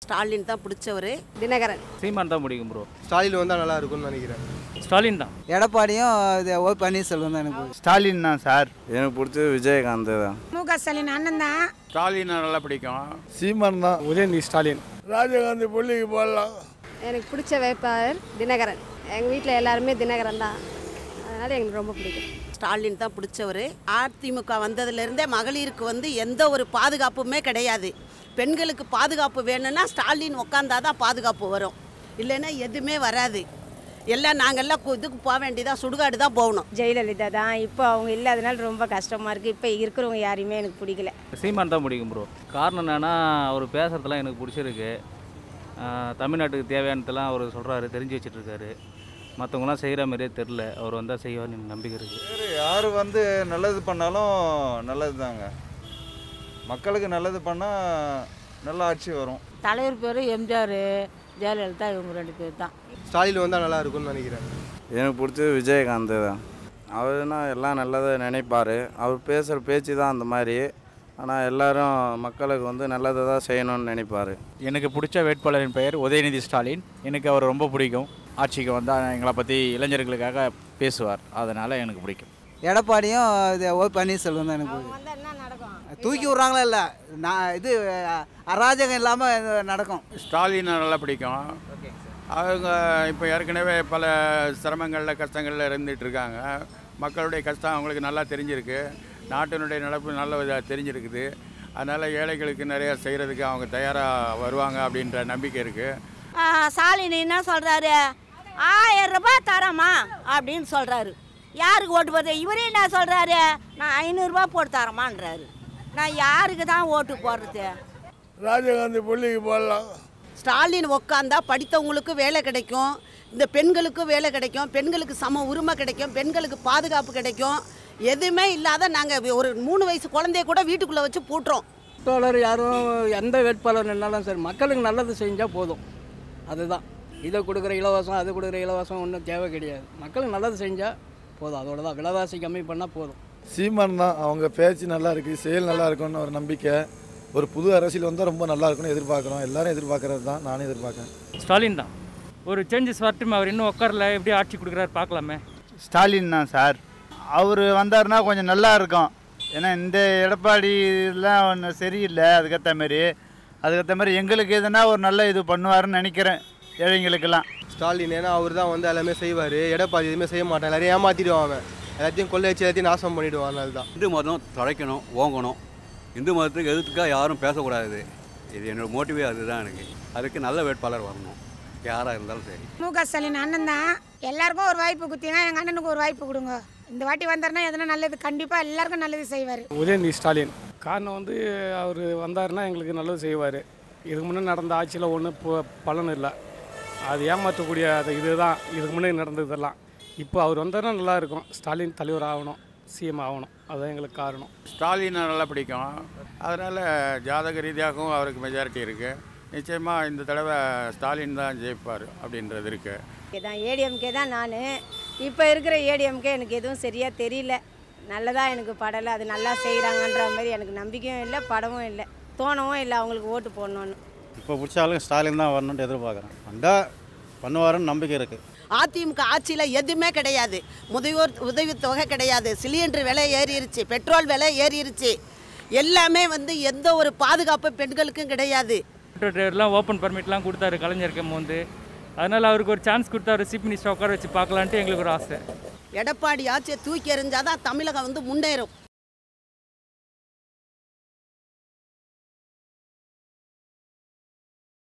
ஸ்டாலின் தான் பிடிச்சவர் தினகரன் சீமான் தான் பிடிக்கும் ப்ரோ ஸ்டாலின் வந்தால் நல்லா இருக்கும்னு நினைக்கிறேன் ஸ்டாலின் தான் எடப்பாடியும் இது ஓ பன்னீர்செல்வம் தான் எனக்கு பிடிக்கும். ஸ்டாலின் தான் சார் எனக்கு பிடிச்சது விஜயகாந்த் தான் மு க ஸ்டாலின் அண்ணன் தான் ஸ்டாலின் நல்லா பிடிக்கும் சீமான் தான் உதயநிதி ஸ்டாலின் ராஜீவ்காந்தி புள்ளிக்கு போடலாம் எனக்கு பிடிச்ச வேட்பாளர் தினகரன் எங்கள் வீட்டில் எல்லாருமே தினகரன் தான் அதனால் எனக்கு ரொம்ப பிடிக்கும் ஸ்டாலின் தான் பிடிச்சவர் அதிமுக வந்ததுலேருந்தே மகளிருக்கு வந்து எந்த ஒரு பாதுகாப்புமே கிடையாது பெண்களுக்கு பாதுகாப்பு வேணும்னா ஸ்டாலின் உக்காந்தா தான் பாதுகாப்பு வரும் இல்லைன்னா எதுவுமே வராது எல்லாம் நாங்கள்லாம் கு- இதுக்கு போக வேண்டியதாக சுடுகாடு தான் போகணும் ஜெயலலிதா தான் இப்போ அவங்க இல்லாதனால ரொம்ப கஷ்டமாக இருக்குது இப்போ இருக்கிறவங்க யாரையுமே எனக்கு பிடிக்கல சீமான் தான் பிடிக்கும் ப்ரோ காரணம் என்னன்னா அவர் பேசுகிறதெல்லாம் எனக்கு பிடிச்சிருக்கு ஆஹ் தமிழ்நாட்டுக்கு தேவையானதெல்லாம் அவர் சொல்கிறாரு தெரிஞ்சு வச்சுட்டு இருக்காரு மற்றவங்களாம் செய்கிற மாதிரியே தெரில அவர் வந்தால் செய்வார்னு எனக்கு நம்பிக்கை இருக்குது யார் வந்து நல்லது பண்ணாலும் நல்லது தாங்க மக்களுக்கு நல்லது பண்ணால் நல்ல ஆட்சி வரும் தலைவர் பேர் எம்ஜிஆர் ஜெயலலிதா இவங்க ரெண்டு பேர் தான் ஸ்டாலின் வந்தால் நல்லா இருக்கும்னு நினைக்கிறேன் எனக்கு பிடிச்சது விஜயகாந்த் தான் அவர்னா எல்லாம் நல்லதை நினைப்பார் அவர் பேசுகிற பேச்சு தான் அந்த மாதிரி ஆனால் எல்லாரும் மக்களுக்கு வந்து நல்லதை தான் செய்யணும்னு நினைப்பார் எனக்கு பிடிச்ச வேட்பாளரின் பெயர் உதயநிதி ஸ்டாலின் எனக்கு அவர் ரொம்ப பிடிக்கும் ஆட்சிக்கு வந்தால் எங்களை பற்றி இளைஞர்களுக்காக பேசுவார் அதனால் எனக்கு பிடிக்கும் எடப்பாடியும் இது ஓ பன்னீர்செல்வம் தான் எனக்கு பிடிக்கும். வந்தால் என்ன நடக்கும் தூக்கி விட்றாங்களா இல்லை நான் இது அராஜகம் இல்லாமல் நடக்கும் ஸ்டாலின் நல்லா பிடிக்கும் அவங்க இப்போ ஏற்கனவே பல சிரமங்களில் கஷ்டங்களில் இருந்துட்டு இருக்காங்க மக்களுடைய கஷ்டம் அவங்களுக்கு நல்லா தெரிஞ்சிருக்கு நாட்டினுடைய நடப்பு நல்ல இதா தெரிஞ்சிருக்குது அதனால் ஏழைகளுக்கு நிறையா செய்கிறதுக்கு அவங்க தயாராக வருவாங்க அப்படின்ற நம்பிக்கை இருக்குது ஸ்டாலின் என்ன சொல்கிறாரு ஆயிரம் ரூபாய் தரமா அப்படின்னு சொல்கிறாரு யாருக்கு ஓட்டு போடுறது இவரே என்ன சொல்கிறாரு நான் ஐநூறுரூபா போட்டு தரமான்றாரு நான் யாருக்கு தான் ஓட்டு போடுறது ராஜீவ்காந்தி புள்ளிக்கு போடலாம் ஸ்டாலின் உக்காந்தா படித்தவங்களுக்கு வேலை கிடைக்கும் இந்த பெண்களுக்கு வேலை கிடைக்கும் பெண்களுக்கு சம உரிமை கிடைக்கும் பெண்களுக்கு பாதுகாப்பு கிடைக்கும் எதுவுமே இல்லாத நாங்கள் ஒரு மூணு வயசு குழந்தைய கூட வீட்டுக்குள்ளே வச்சு பூட்டுறோம் வேட்பாளர் யாரும் எந்த வேட்பாளர் நின்னாலும் சரி மக்களுக்கு நல்லது செஞ்சால் போதும் அதுதான் இதை கொடுக்குற இலவசம் அது கொடுக்குற இலவசம் ஒன்றும் தேவை கிடையாது மக்களுக்கு நல்லது செஞ்சால் போதும் அதோட தான் விலைவாசி கம்மி பண்ணால் போதும் சீமான் தான் அவங்க பேச்சு நல்லா இருக்கு செயல் நல்லா இருக்கும்னு ஒரு நம்பிக்கை ஒரு புது அரசியல் வந்தால் ரொம்ப நல்லா இருக்கும்னு எதிர்பார்க்குறோம் எல்லாரும் எதிர்பார்க்கறது தான் நானும் எதிர்பார்க்கறேன் ஸ்டாலின் தான் ஒரு சேஞ்சஸ் வரட்டும் அவர் இன்னும் உட்காரல எப்படி ஆட்சி கொடுக்குறாரு பார்க்கலாமே ஸ்டாலின் தான் சார் அவர் வந்தாருன்னா கொஞ்சம் நல்லா இருக்கும் ஏன்னா இந்த எடப்பாடிலாம் ஒன்றும் சரியில்லை அதுக்கேற்ற மாதிரி அதுக்கேற்ற மாதிரி எங்களுக்கு எதுனா ஒரு நல்ல இது பண்ணுவாருன்னு நினைக்கிறேன் ஏழைங்களுக்கெல்லாம் ஸ்டாலின் ஏன்னா அவர் தான் வந்து எல்லாமே செய்வார் எடப்பாடி எதுவுமே செய்ய மாட்டான் எல்லாரையும் ஏமாற்றிடுவான் அவன் எல்லாத்தையும் கொள்ளை வச்சு எல்லாத்தையும் நாசம் பண்ணிவிடுவான் அதனால தான் இந்து மதம் தழைக்கணும் ஓங்கணும் இந்து மதத்துக்கு எதிர்த்துக்காக யாரும் பேசக்கூடாது இது என்னோட மோட்டிவே அதுதான் எனக்கு அதுக்கு நல்ல வேட்பாளர் வரணும் யாராக இருந்தாலும் சரி மு க ஸ்டாலின் அண்ணன் தான் எல்லாருக்கும் ஒரு வாய்ப்பு குத்தினா எங்கள் அண்ணனுக்கு ஒரு வாய்ப்பு கொடுங்க இந்த வாட்டி வந்தாருன்னா எதனா நல்லது கண்டிப்பாக எல்லாருக்கும் நல்லது செய்வார் உதயநிதி ஸ்டாலின் காரணம் வந்து அவர் வந்தாருன்னா எங்களுக்கு நல்லது செய்வார் இதுக்கு முன்னே நடந்த ஆட்சியில் ஒன்றும் பலன் இல்லை அது ஏமாற்றக்கூடிய அது இதுதான் இதுக்கு முன்னே நடந்ததெல்லாம் இப்போ அவர் வந்தாருன்னா நல்லா இருக்கும் ஸ்டாலின் தலைவர் ஆகணும் சிஎம் ஆகணும் அதுதான் எங்களுக்கு காரணம் ஸ்டாலின் நல்லா பிடிக்கும் அதனால் ஜாதக ரீதியாகவும் அவருக்கு மெஜாரிட்டி இருக்குது நிச்சயமாக இந்த தடவை ஸ்டாலின் தான் ஜெயிப்பார் அப்படின்றது இருக்குது தான் ஏடிஎம்கே தான் நான் இப்போ இருக்கிற ஏடிஎம்கே எனக்கு எதுவும் சரியாக தெரியல நல்லதாக எனக்கு படலை அது நல்லா செய்கிறாங்கன்ற மாதிரி எனக்கு நம்பிக்கையும் இல்லை படமும் இல்லை தோணவும் இல்லை அவங்களுக்கு ஓட்டு போடணுன்னு இப்போ பிடிச்சாலும் ஸ்டாலின் தான் வரணும்னு எதிர்பார்க்குறேன் வந்தால் பண்ணுவாருன்னு நம்பிக்கை இருக்குது அதிமுக ஆட்சியில் எதுவுமே கிடையாது முதியோர் உதவித்தொகை கிடையாது சிலிண்டர் விலை ஏறிடுச்சு பெட்ரோல் விலை ஏறிடுச்சு எல்லாமே வந்து எந்த ஒரு பாதுகாப்பு பெண்களுக்கும் கிடையாது ஆட்டோ டிரைவர்லாம் ஓப்பன் பர்மிட்லாம் கொடுத்தாரு கலைஞருக்கு வந்து அதனால் அவருக்கு ஒரு சான்ஸ் கொடுத்தாரு சீஃப் மினிஸ்டர் உட்கார வச்சு பார்க்கலான்ட்டு எங்களுக்கு ஒரு ஆசை எடப்பாடி ஆட்சியை தூக்கி எறிஞ்சாதான் தமிழகம் வந்து முன்னேறும்